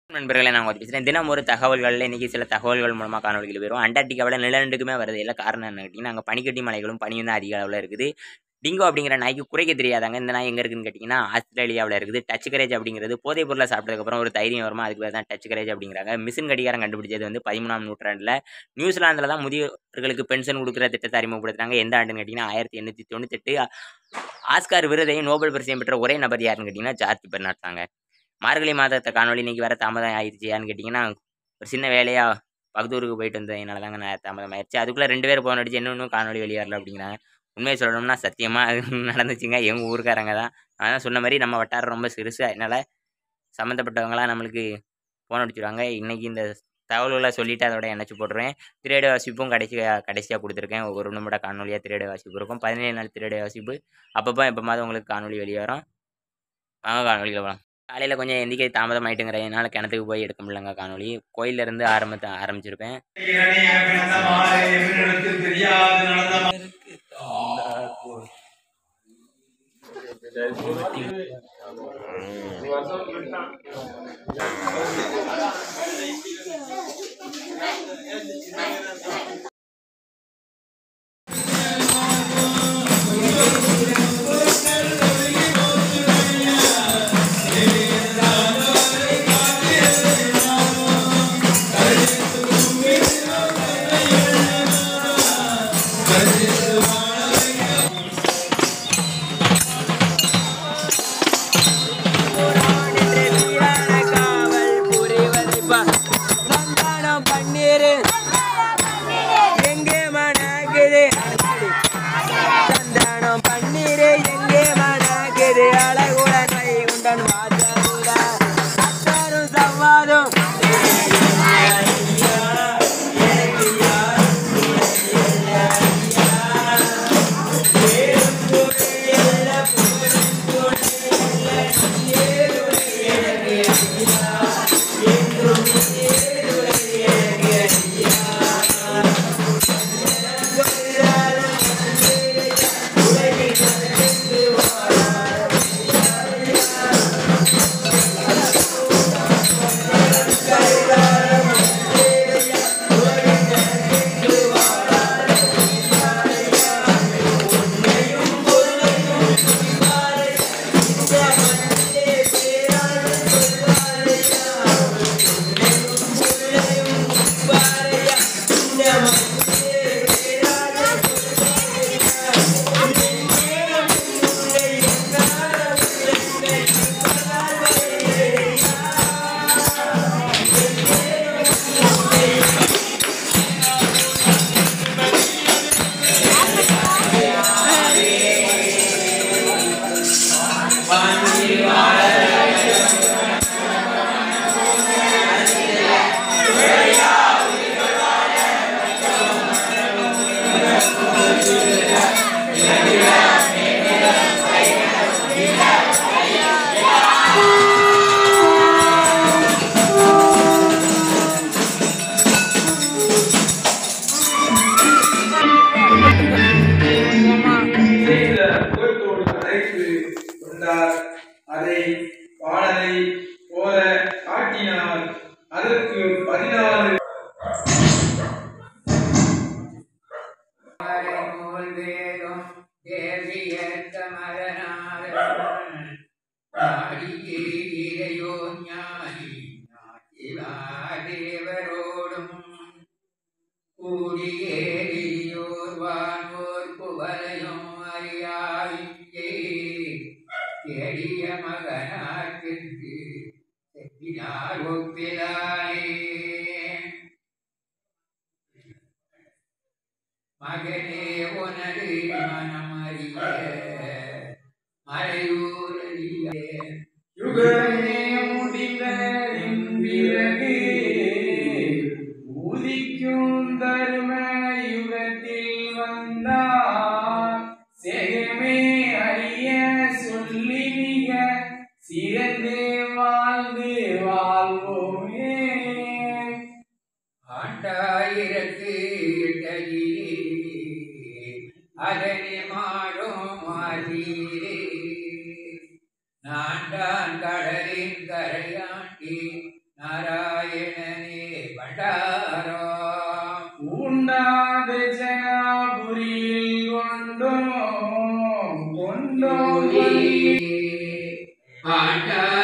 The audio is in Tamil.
நண்பர்களே நான் கொஞ்சம் பேசுகிறேன் தினம் ஒரு தகவல்களில் இன்றைக்கி சில தகவல்கள் மூலமாக காணொலிகள் வரும் அண்டார்டிகாவில் நிலநடுக்குமே வருது இல்லை காரணம் என்ன கேட்டிங்கன்னா அங்கே பனிக்கட்டி மலைகளும் பனியும் தான் அதிக அளவில் இருக்குது டிங்கோ அப்படிங்கிற நாய்க்கு குறைக்க தெரியாதாங்க இந்த நாய் எங்கே இருக்குதுன்னு கேட்டிங்கன்னா ஆஸ்திரேலியாவில் இருக்குது டச் கரேஜ் அப்படிங்கிறது போதைப் பொருளை சாப்பிட்டதுக்கப்புறம் ஒரு தைரியம் வருமா அதுக்கு பேர் தான் டச் கரேஜ் அப்படிங்கிறாங்க மிஷின் கடிகாரம் கண்டுபிடிச்சது வந்து பதிமூணாம் நூற்றாண்டில் நியூசிலாந்தில் தான் முதியோர்களுக்கு பென்ஷன் கொடுக்குற திட்டத்தை அறிமுகப்படுத்துறாங்க எந்த ஆண்டுன்னு கேட்டிங்கன்னா ஆயிரத்தி எண்ணூற்றி தொண்ணூத்தெட்டு ஆஸ்கார் விருதையும் நோபல் பரிசையும் பெற்ற ஒரே நபர் யாருன்னு கேட்டிங்கன்னா ஜார்ஜ் பெர்னாட் தாங்க மார்கழி மாதத்தை காணொலி இன்னைக்கு வேறு தாமதம் ஆயிடுச்சு ஏன்னு கேட்டிங்கன்னா ஒரு சின்ன வேலையாக பகதூருக்கு போயிட்டு வந்ததுனால தாங்க நான் தாமதம் ஆயிடுச்சு அதுக்குள்ளே ரெண்டு பேர் போன் அடிச்சு இன்னும் இன்னும் காணொலி வெளியே வரல அப்படிங்கிறாங்க உண்மையை சொல்லணும்னா சத்தியமாக அது நடந்துச்சுங்க எங்கள் ஊருக்காரங்க தான் அதான் சொன்ன மாதிரி நம்ம வட்டாரம் ரொம்ப சிறுசு அதனால் சம்மந்தப்பட்டவங்களாம் நம்மளுக்கு ஃபோன் அடிச்சிடுவாங்க இன்றைக்கி இந்த தகவல்களை சொல்லிவிட்டு அதோட இணைச்சி போட்டுருவேன் திரையடை வாசிப்பும் கடைசி கடைசியாக கொடுத்துருக்கேன் ஒரு நிமிட காணொலியாக திரையடை வாசிப்பு இருக்கும் பதினேழு நாள் திரையடை வாசிப்பு அப்பப்போ எப்போமாவது உங்களுக்கு காணொலி வெளியே வரும் வாங்க காணொலியில் வரலாம் காலையில் கொஞ்சம் எந்திக்க தாமதம் ஆகிட்டுங்கிறதுனால கிணத்துக்கு போய் எடுக்க முடியலங்க காணொலி கோயிலேருந்து ஆரம்பத்தை ஆரம்பிச்சிருப்பேன் தெரியாது நடந்த எங்கே மணக்குது சந்தானம் பன்னீரு எங்கே மணக்குது அழகுடன் வைகுண்டன் வாசலுடா அத்தாரும் சவ்வாதும் செய்த புகழ்த்தோடு அழைத்து கொண்டார் அதை பாடலை போல காட்டினார் அதற்கு பதினாலு தேவரோடும் கூடியேறியோர் வானோர் புகழையும் அறியாவிங்கே எளிய மகனார்க்கு செப்பினார் ஒப்பிலானே மகனே உனது மனம் அறிய மறையூரிலே யுகமே முடிந்த பிறகு உதிக்கும் தர்ம யுகத்தில் வந்தார் செகமே அறிய சொல்லி மிக சிறந்து வாழ்ந்து வாழ்வோமே ஆண்டாயிரத்து எட்டகிலே அதனை மாறும் மாறீரே நான்கான் கடலில் கொண்டோம் கொண்டோம் பாட்டாளி